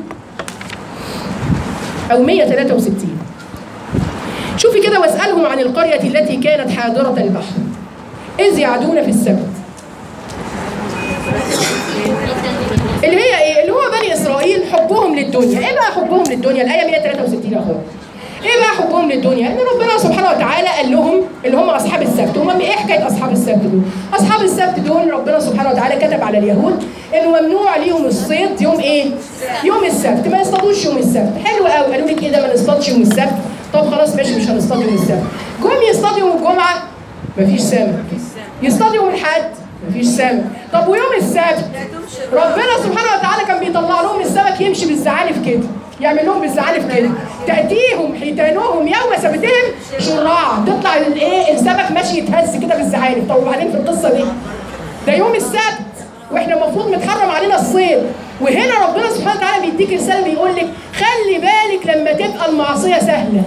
او 163 شوفي كده واسالهم عن القريه التي كانت حاضره البحر اذ يعدون في السبت اللي هي ايه اللي هو بني اسرائيل حبهم للدنيا ايه بقى حبهم للدنيا الايه 163 يا اخويا ايه بقى حبهم للدنيا ان ربنا سبحانه وتعالى قال لهم اللي هم اصحاب السبت هم ايه حكايه اصحاب السبت دول اصحاب السبت دول ربنا سبحانه وتعالى كتب على اليهود انه ممنوع ليهم الصيد يوم ايه يوم السبت ما يصطادوش يوم السبت حلو قوي قالوا لك ايه ده ما نصطادش يوم السبت طب خلاص ماشي مش هنصطاد يوم السبت جم يصطادوا يوم الجمعه مفيش سمك يصطاد يوم الاحد مفيش سمك طب ويوم السبت ربنا سبحانه وتعالى كان بيطلع لهم السمك يمشي بالزعانف كده يعمل لهم بالزعانف كده تأتيهم حيتانهم يوم سبتهم شراعا تطلع الايه السمك ماشي يتهز كده بالزعانف طب وبعدين في القصه دي ده يوم السبت واحنا المفروض متحرم علينا الصيد وهنا ربنا سبحانه وتعالى بيديك رساله بيقول لك خلي بالك لما تبقى المعصيه سهله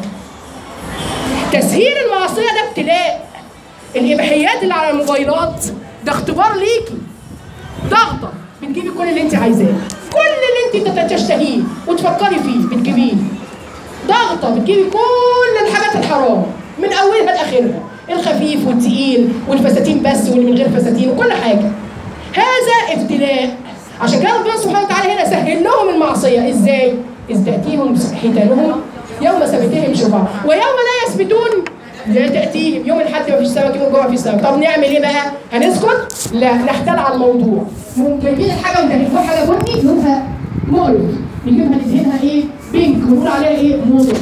تسهيل المعصيه ده ابتلاء الاباحيات اللي على الموبايلات ده اختبار ليكي ضغطه بتجيبي كل اللي انت عايزاه كل اللي انت تشتهيه وتفكري فيه بتجيبيه ضغطه بتجيبي كل الحاجات الحرام من اولها لاخرها الخفيف والتقيل والفساتين بس واللي من غير فساتين وكل حاجه هذا ابتلاء عشان كده ربنا سبحانه وتعالى هنا سهل لهم المعصيه ازاي؟ اذ تاتيهم حيتانهم يوم سبتهم شرعا ويوم لا يثبتون لا تاتيهم يوم الاحد ما فيش سمك يوم الجمعه فيش سمك طب نعمل ايه بقى؟ هنسكت؟ لا نحتال على الموضوع نقوم جايبين الحاجه وندهنها حاجه بني لونها مقرف نجيبها ندهنها ايه؟ بينك ونقول عليها ايه؟ موضه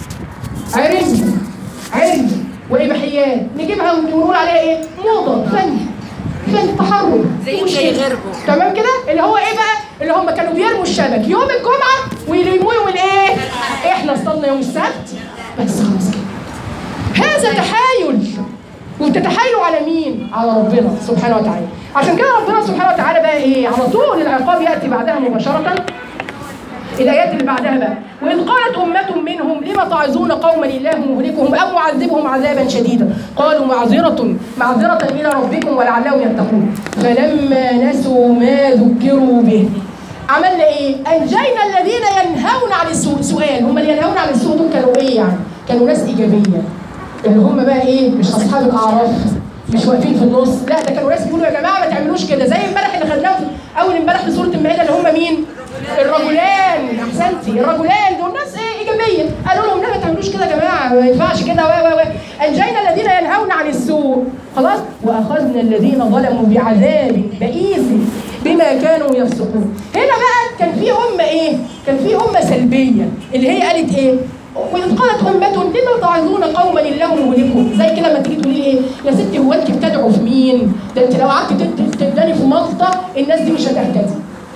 عرنج عرنج واباحيات نجيبها ونقول عليها ايه؟ موضه فن فن تحرر زي مش زي كده. غربه. تمام كده اللي هو ايه بقى اللي هم كانوا بيرموا الشبك يوم الجمعه ويلموه يوم الايه احنا اصطادنا يوم السبت بس خلاص كده هذا تحايل وبتتحايلوا على مين على ربنا سبحانه وتعالى عشان كده ربنا سبحانه وتعالى بقى ايه على طول العقاب ياتي بعدها مباشره الآيات اللي بعدها بقى وإذ قالت أمة منهم لم تعظون قوما الله مهلكهم أو معذبهم عذابا شديدا قالوا معذرة معذرة إلى ربكم ولعلهم يتقون فلما نسوا ما ذكروا به عملنا إيه؟ أنجينا الذين ينهون عن السوء سؤال هم اللي ينهون عن السوء دول كانوا إيه يعني؟ كانوا ناس إيجابية اللي هم بقى إيه؟ مش أصحاب الأعراف مش واقفين في النص لا ده كانوا ناس بيقولوا يا جماعه ما تعملوش كده زي امبارح اللي خدناه في- اول امبارح في سوره المائده اللي هم مين؟ الرجلان احسنتي الرجلان دول ناس ايه ايجابيه قالوا لهم لا ما تعملوش كده يا جماعه ما ينفعش كده و و و انجينا الذين ينهون عن السوء خلاص واخذنا الذين ظلموا بعذاب بئيس بما كانوا يفسقون هنا بقى كان في امه ايه؟ كان في امه سلبيه اللي هي قالت ايه؟ وإذ قالت أمة لما تعظون قوما الله مهلكهم زي كده لما تيجي تقولي لي إيه يا ستي هو أنت بتدعو في مين؟ ده أنت لو قعدت تد- تداني في ملطة الناس دي مش هتهتدي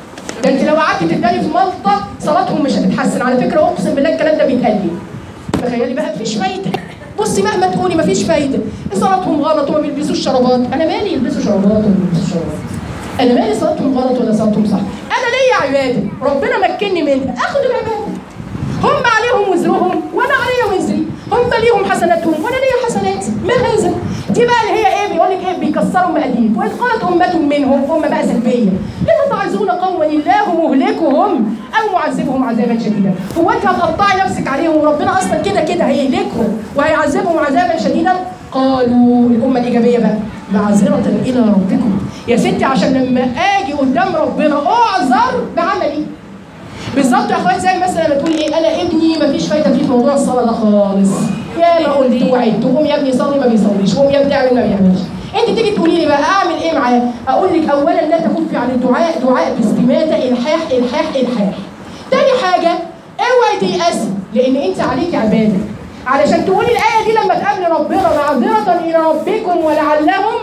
ده انت لو قعدت تداري في مالطه صلاتهم مش هتتحسن على فكره اقسم بالله الكلام ده بيتقال لي تخيلي بقى مفيش فايده بصي مهما تقولي مفيش فايده صلاتهم غلط وما بيلبسوش شرابات انا مالي يلبسوا شرابات ولا ما يلبسوش شرابات انا مالي صلاتهم غلط ولا صلاتهم صح انا ليا عباده ربنا مكنني منها اخد العباده هم عليهم وزرهم وانا عليا وزري هم ليهم حسناتهم وانا ليا حسناتي ما هذا دي بقى اللي هي ايه بيقول لك ايه بيكسروا المقادير واذ قالت امه منهم امه بقى سلبيه لما تعظون قوما الله مهلكهم او معذبهم عذابا شديدا هو انت هتقطعي نفسك عليهم وربنا اصلا كده كده هيهلكهم وهيعذبهم عذابا شديدا قالوا الامه الايجابيه بقى معذره الى ربكم يا ستي عشان لما اجي قدام ربنا اعذر بعملي بالظبط يا اخوات زي مثلا لما تقول ايه انا ابني مفيش فايده فيه في موضوع الصلاه ده خالص يا ما قلت وعدت قوم يا ابني صلي ما بيصليش قوم يا ابني اعمل ما بيعملش انت تيجي تقولي لي بقى اعمل ايه معاه اقول لك اولا لا تكفي عن الدعاء دعاء باستماته الحاح الحاح الحاح تاني حاجه اوعي تيأسي لان انت عليك عباده علشان تقولي الايه دي لما تقابلي ربنا معذره الى ربكم ولعلهم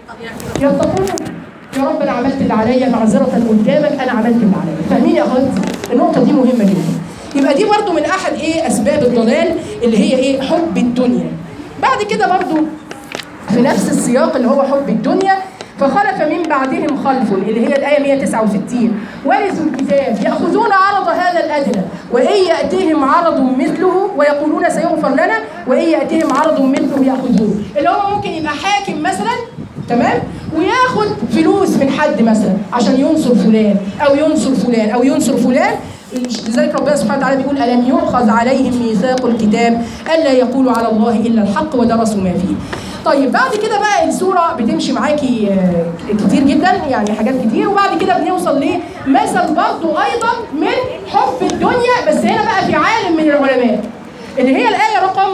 يتقون يا رب انا عملت اللي عليا معذره قدامك انا عملت اللي عليا فاهمين يا اخوات النقطه دي مهمه جدا يبقى دي برضو من احد ايه اسباب الضلال اللي هي ايه حب الدنيا بعد كده برضو في نفس السياق اللي هو حب الدنيا فخلف من بعدهم خلف اللي هي الآية 169 ورثوا الكتاب يأخذون عرض هذا الأدنى وإن يأتيهم عرض مثله ويقولون سيغفر لنا وإن يأتيهم عرض مثله يأخذوه اللي هو ممكن يبقى حاكم مثلا تمام وياخد فلوس من حد مثلا عشان ينصر فلان أو ينصر فلان أو ينصر فلان لذلك ربنا سبحانه وتعالى بيقول ألم يؤخذ عليهم ميثاق الكتاب ألا يقولوا على الله إلا الحق ودرسوا ما فيه طيب بعد كده بقى السورة بتمشي معاكي آه، كتير جدا يعني حاجات كتير وبعد كده بنوصل لمثل برضه أيضا من حب الدنيا بس هنا بقى في عالم من العلماء اللي هي الآية رقم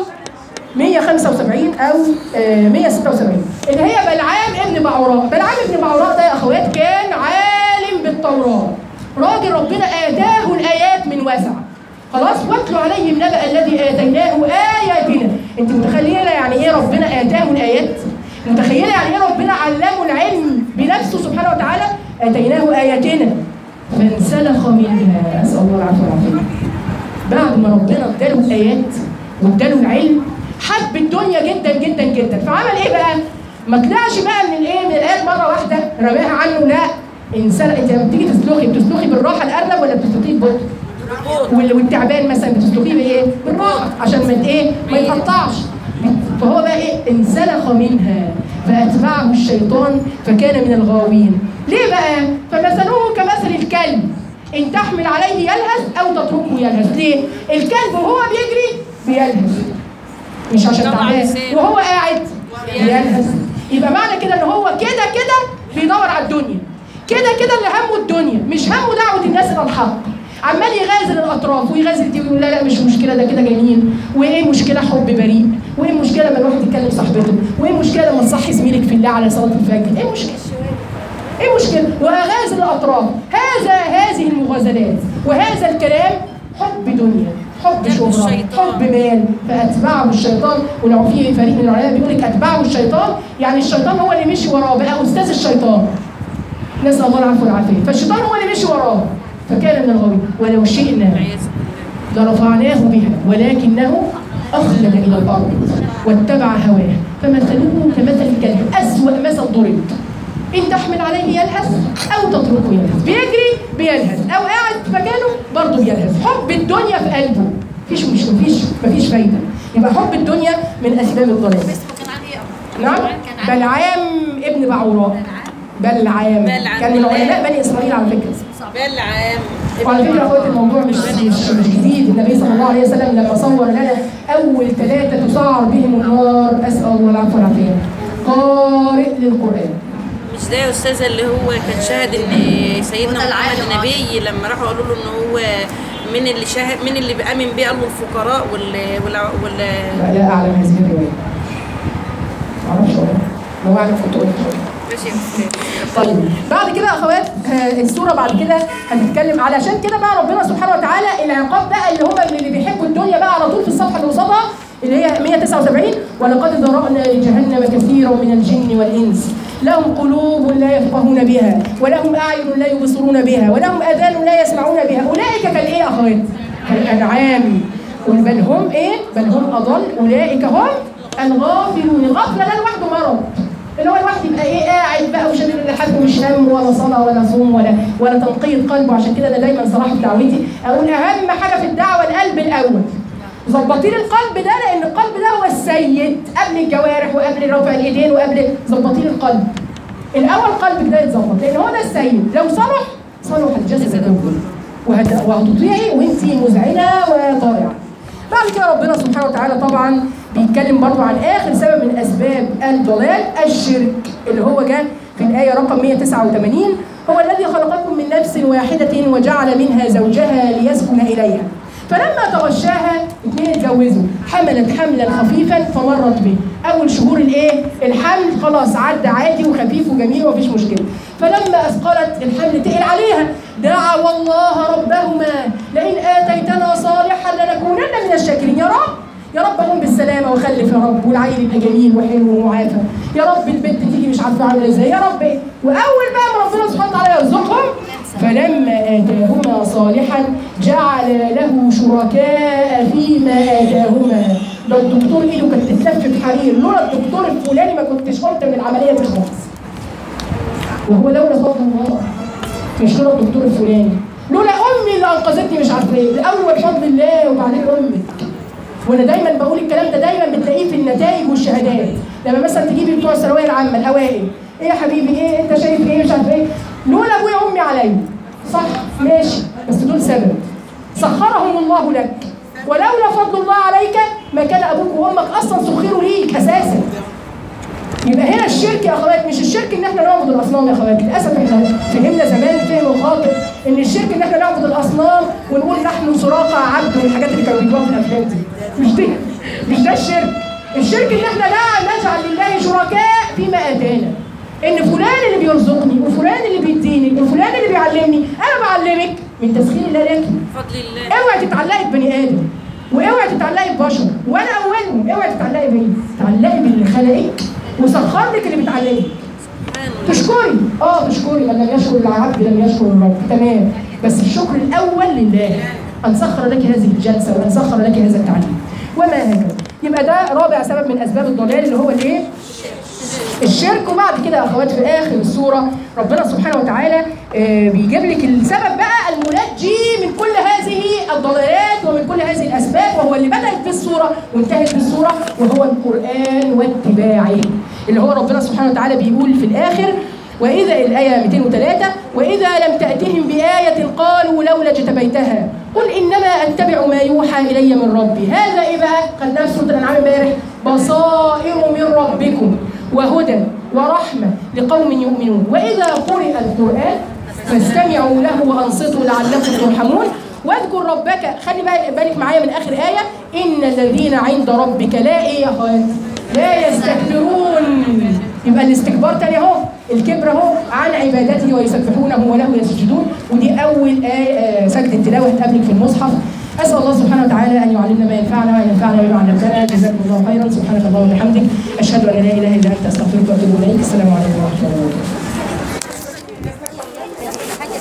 175 أو آه، 176 اللي هي بلعام ابن بعوراء بلعام ابن بعوراء ده يا أخوات كان عالم بالتوراة راجل ربنا آتاه الآيات من وسع خلاص واتلو عليهم نبأ الذي آتيناه آياتنا انت متخيله يعني ايه ربنا آتاه الآيات متخيله يعني ايه ربنا علمه العلم بنفسه سبحانه وتعالى آتيناه آياتنا فانسلخ منها أسأل الله العفو والعافية بعد ما ربنا اداله الآيات واداله العلم حب الدنيا جدا جدا جدا فعمل ايه بقى؟ ما طلعش بقى من الايه من الآيات مرة واحدة رماها عنه لا انسان انت لما بتيجي تسلخي بتسلخي بالراحة الأرنب ولا بتسلخيه ببطء؟ وال- والتعبان مثلا بتسلقيه بايه؟ بالراحه عشان ما ايه؟ ما يتقطعش فهو بقى ايه؟ انسلخ منها فاتبعه الشيطان فكان من الغاوين. ليه بقى؟ فمثله كمثل الكلب ان تحمل عليه يلهث او تتركه يلهث، ليه؟ الكلب وهو بيجري بيلهث مش عشان طبعاً تعبان لسان. وهو قاعد بيلهث يبقى معنى كده ان هو كده كده بيدور على الدنيا كده كده اللي همه الدنيا مش همه دعوه الناس الى الحق عمال يغازل الاطراف ويغازل دي ويقول لا لا مش مشكله ده كده جميل وايه مشكله حب بريء وايه مشكله لما الواحد يتكلم صاحبته وايه مشكله لما تصحي زميلك في الله على صلاه الفجر ايه مشكله ايه مشكله واغازل الاطراف هذا هذه المغازلات وهذا الكلام حب دنيا حب قلب شهرة الشيطان. حب مال فاتبعه الشيطان ولو في فريق من العلماء بيقول لك اتبعه الشيطان يعني الشيطان هو اللي مشي وراه بقى استاذ الشيطان نسال الله العفو والعافيه فالشيطان هو اللي مشي وراه فكان من الغاوين ولو شئنا لرفعناه بها ولكنه أخلد إلى الأرض واتبع هواه فمثله كمثل الكلب أسوأ مثل ضرب إن تحمل عليه يلهث أو تتركه يلهث بيجري بيلهث أو قاعد في مكانه برضه بيلهث حب الدنيا في قلبه مفيش مش مفيش مفيش فايدة يبقى حب الدنيا من أسباب الضلال اسمه كان عن ايه نعم كان عن بلعام ابن بعوراء بلعام بلعام. كان من علماء بني إسرائيل على فكرة بلعام وعلى فكره اخوات الموضوع مش مش مش جديد النبي صلى الله عليه وسلم لما صور لنا اول ثلاثه تسعر بهم النار اسال الله العفو والعافيه قارئ للقران مش ده يا استاذه اللي هو كان شاهد ان سيدنا وده محمد العالم النبي لما راحوا قالوا له ان هو من اللي شاهد من اللي بامن بيه قالوا الفقراء وال وال وال لا لا اعلم هذه الروايه معرفش والله لو اعلم كنت قلت ماشي يا استاذ طيب بعد كده يا اخوات آه، السوره بعد كده هنتكلم علشان كده بقى ربنا سبحانه وتعالى العقاب بقى اللي هم اللي بيحبوا الدنيا بقى على طول في الصفحه اللي قصادها اللي هي 179 ولقد ذرأنا لجهنم كثيرا من الجن والانس لهم قلوب لا يفقهون بها ولهم اعين لا يبصرون بها ولهم اذان لا يسمعون بها اولئك كالايه يا اخوات كالانعام قل بل هم ايه بل هم اضل اولئك هم الغافلون الغفله ده لوحده مرض اللي هو الواحد يبقى ايه قاعد بقى وشادد لحد مش هم ولا صلاه ولا صوم ولا ولا تنقية قلبه عشان كده انا دايما صراحه في دعوتي اقول اهم حاجه في الدعوه القلب الاول ظبطين القلب ده لان القلب ده هو السيد قبل الجوارح وقبل رفع اليدين وقبل ظبطين القلب الاول قلبك ده يتظبط لان هو ده السيد لو صلح صلح الجسد كله وهت- وهتطيعي وانت مذعنه وطائعه بعد كده ربنا سبحانه وتعالى طبعا بيتكلم برضو عن اخر سبب من اسباب الضلال الشرك اللي هو جاء في الايه رقم 189 هو الذي خلقكم من نفس واحده وجعل منها زوجها ليسكن اليها فلما تغشاها اثنين اتجوزوا حملت حملا خفيفا فمرت به اول شهور الايه الحمل خلاص عدى عادي وخفيف وجميل ومفيش مشكله فلما اثقلت الحمل تقل عليها دعوا الله ربهما لئن اتيتنا صالحا لنكونن من الشاكرين يا رب يا رب قوم بالسلامه وخلف يا رب والعيل يبقى جميل وحلو ومعافى يا رب البنت تيجي مش عارفه عامله ازاي يا رب إيه؟ واول بقى ما ربنا سبحانه وتعالى يرزقهم فلما اتاهما صالحا جعل له شركاء فيما اتاهما لو الدكتور ايده كانت تتلف بحرير لولا الدكتور الفلاني ما كنتش قمت من العمليه دي خالص وهو لولا فضل الله مش لولا الدكتور الفلاني لولا امي اللي انقذتني مش عارفه ايه الاول فضل الله وبعدين امك وانا دايما بقول الكلام ده دايما بتلاقيه في النتائج والشهادات لما مثلا تجيبي بتوع الثانويه العامه الاوائل ايه يا حبيبي ايه انت شايف ايه مش عارف ايه لولا ابويا وامي عليا صح ماشي بس دول سبب سخرهم الله لك ولولا فضل الله عليك ما كان ابوك وامك اصلا سخروا ليك اساسا يبقى هنا الشرك يا اخوات مش الشرك ان احنا نعبد الاصنام يا اخوات للاسف احنا فهمنا زمان فهم خاطئ ان الشرك ان احنا نعبد الاصنام ونقول نحن سراقه عبد والحاجات اللي كانوا بيجيبوها في الافلام دي مش دي مش ده الشرك الشرك ان احنا لا نجعل لله شركاء فيما اتانا ان فلان اللي بيرزقني وفلان اللي بيديني وفلان اللي بيعلمني انا بعلمك من تسخير الله لك بفضل الله اوعي تتعلقي ببني ادم واوعي تتعلقي ببشر وانا اولهم اوعي تتعلقي بيا تعلقي باللي خلقك وسخر لك اللي بتعلمك سبحان الله تشكري اه تشكري من لم يشكر العبد لم يشكر الرب تمام بس الشكر الاول لله ان سخر لك هذه الجلسه وان سخر لك هذا التعليم وما هكذا يبقى ده رابع سبب من اسباب الضلال اللي هو الايه؟ الشرك وبعد كده يا اخوات في اخر السوره ربنا سبحانه وتعالى آه، بيجيب لك السبب بقى المنجي من كل هذه الضلالات ومن كل هذه الاسباب وهو اللي بدات في السوره وانتهت في السوره وهو القران واتباعه اللي هو ربنا سبحانه وتعالى بيقول في الاخر واذا الايه 203 واذا لم تاتهم بايه قالوا لولا اجتبيتها قل انما اتبع ما يوحى الي من ربي هذا ايه بقى خدناه في سوره الانعام امبارح بصائر من ربكم وهدى ورحمه لقوم يؤمنون واذا قرئ القران فاستمعوا له وانصتوا لعلكم ترحمون واذكر ربك خلي بقى بالك معايا من اخر ايه ان الذين عند ربك لا ايه يا اخوات لا يستكبرون يبقى الاستكبار تاني اهو الكبر اهو عن عبادته ويسبحونه وله يسجدون ودي اول آية آه، سجدة تلاوة هتقابلك في المصحف اسال الله سبحانه وتعالى ان يعلمنا ما ينفعنا وان ينفعنا بما علمتنا جزاكم الله خيرا سبحانك اللهم وبحمدك اشهد ان لا اله الا انت استغفرك واتوب اليك السلام عليكم ورحمه الله وبركاته